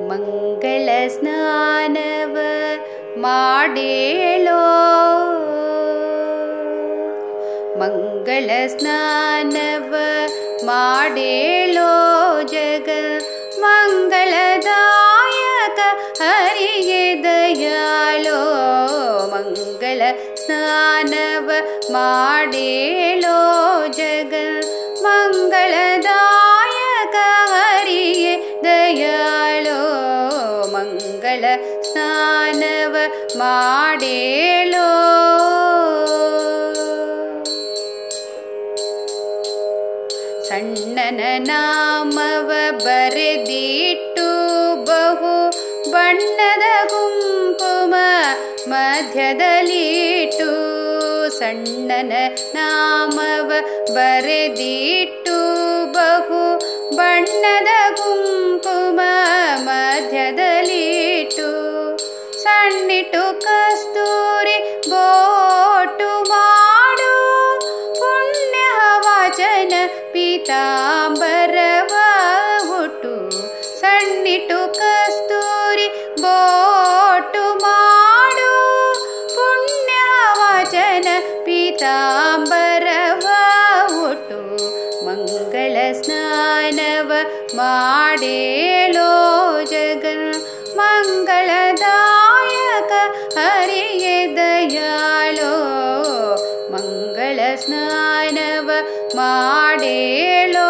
ಮಂಗಳ ಸ್ನಾನವ ಮಾಡೇಳೋ ಮಂಗಳ ಸ್ನಾನವ ಮಾಡೇಳೋ ಜಗ ಮಂಗಳದಾಯಕ ಹರಿಗೆ ದಯಾಳೋ ಮಂಗಳ ಸ್ನಾನವ ಮಾಡೇಳೋ ಜಗ ಮಂಗಳದಾಯಕ ಹರಿಗೆ ದಯಾಳೋ ಮಂಗಳ ಸ್ನಾನವ ಮಾಡೇಳೋ ಸಣ್ಣನ ನಾಮವ ಬರೆದಿಟ್ಟು ಬಹು ಬಣ್ಣದ ಕುಂಕುಮ ಮಧ್ಯದಲ್ಲಿಟ್ಟು ಸಣ್ಣನ ನಾಮವ ಬರೆದಿಟ್ಟು ಬಹು ಬಣ್ಣದ ಕುಂಕುಮ ಮಧ್ಯದಲ್ಲಿಟ್ಟು ಸಣ್ಣಿಟ್ಟು ಕಸ್ತೂರಿ ಬೋಟು ಮಾಡು ಪುಣ್ಯ ವಾಚನ ಪೀತಾಂಬರವ ಹುಟ್ಟು ಸಣ್ಣಿಟ್ಟು ಕಸ್ತೂರಿ ಬೋಟು ಮಾಡು ಪುಣ್ಯ ವಾಚನ ಪೀತಾಂಬರವ ಹುಟ್ಟು ಮಂಗಳ ಸ್ನಾನವ ಮಾಡೇಳೋ ಜಗನ್ ಮಂಗಳದಾಯಕ ಹರಿಗೆ ದಯಾಳೋ ಮಂಗಳ ಸ್ನಾನವ ಮಾಡೇಳೋ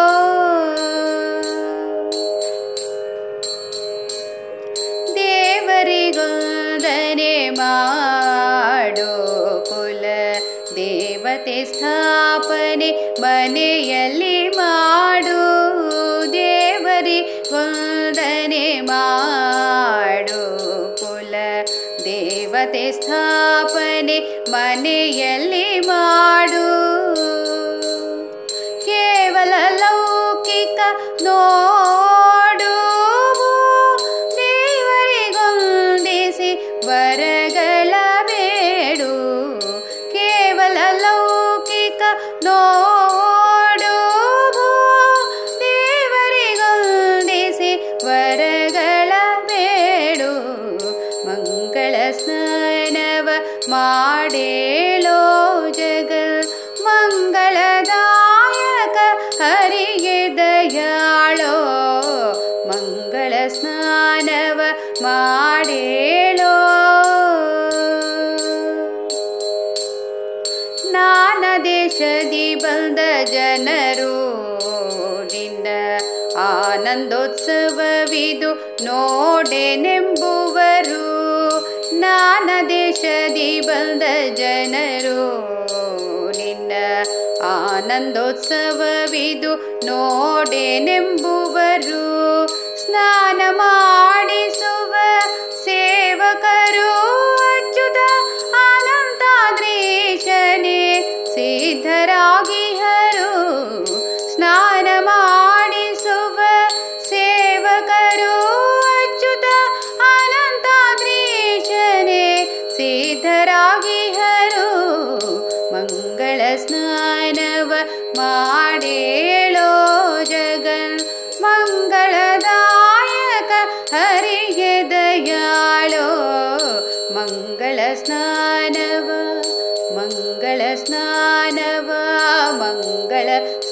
ದೇವರಿಗೊಂದನೆ ಮಾಡೋ ಕುಲ ದೇವತೆ ಸ್ಥಾಪನೆ ಮನೆಯಲ್ಲಿ ಮಾಡು ದೇವರಿ ವಂದನೆ ಮಾಡು ಕುಲ ದೇವತೆ ಸ್ಥಾಪನೆ ಮನೆಯಲ್ಲಿ ಮಾಡು ಕೇವಲ ಲೌಕಿಕ ನೋಡು ದೇವರಿಗೊಂದಿಸಿ ವರಗಳ ಬೇಡು ಕೇವಲ ಲೌಕಿಕ ನೋಡು ದೇವರಿಗೊಂದಿಸಿ ವರಗಳ ಬೇಡು ಮಂಗಳ ಸ್ನಾನವ ಮಾಡೇಳೋ ಜಗಲ್ ಮಂಗಳದಾಯಕ ಹರಿಗೆ ದಯಾಳೋ ಮಂಗಳ ಸ್ನಾನವ ಮಾಡೇಳೋ ನಾನಾ ದೇಶದಿ ಬಂದ ಜನರು ನಿನ್ನ ಆನಂದೋತ್ಸವವಿದು ನೋಡೆನೆಂಬುವರು ನಾನಾ ದೇಶದಿ ಬಂದ ಜನರು ನಿನ್ನ ಆನಂದೋತ್ಸವವಿದು ನೋಡೆನೆಂಬುವರು ಸ್ನಾನ ಮಾಡಿಸುವ ಸೇವಕರು ಅಚ್ಯುತ ಅನಂತಾದ್ರೀಶನೇ ಸಿದ್ಧರಾಗಿಹರು ಸ್ನಾನ ಮಾಡಿಸುವ ಸೇವಕರು ಅಚ್ಯುತ ಅನಂತಾದ್ರೀಶನೇ ಸಿದ್ಧರಾಗಿಹರು ಮಂಗಳ ಸ್ನಾನವ ಮಾಡೇಳೋ ಜಗನ್ ಮಂಗಳದಾಯಕ ಹರಿಗೆ ದಯಾಳೋ ಮಂಗಳ ಸ್ನಾನವ ಮಂಗಳ ಸ್ನಾನವ ಮಂಗಳ